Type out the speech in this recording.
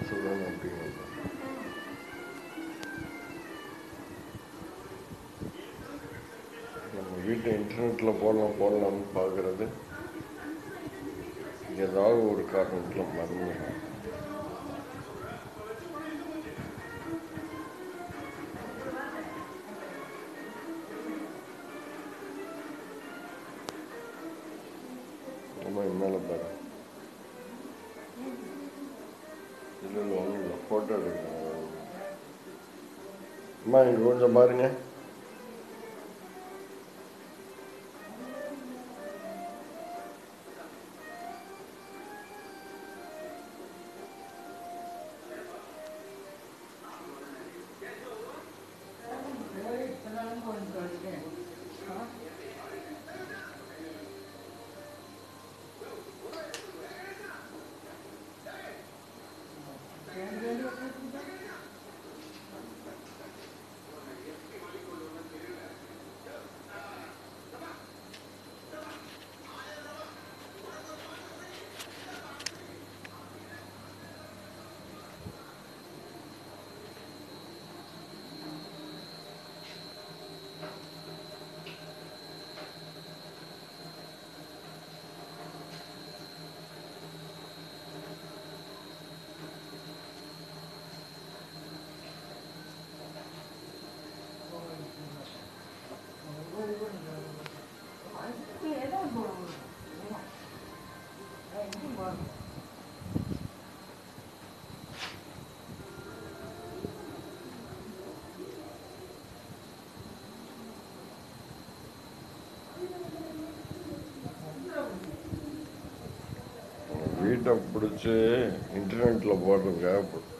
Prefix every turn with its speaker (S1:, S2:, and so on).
S1: சொல்லணும் அப்படிங்கிறது நம்ம வீட்டை இன்டர்நெட்டில் போடலாம் போடலாம்னு பார்க்குறது ஏதாவது ஒரு காரணத்தில் மறந்துடும் அம்மா என் மேலே பாரு இல்லை இல்லை ஒன்றும் இல்லை ஃபோட்டோ எடுக்கணும் அம்மா இங்கே கொஞ்சம் பாருங்க வீட்டை பிடிச்சி இன்டர்நெட்டில் போடுறதுக்காக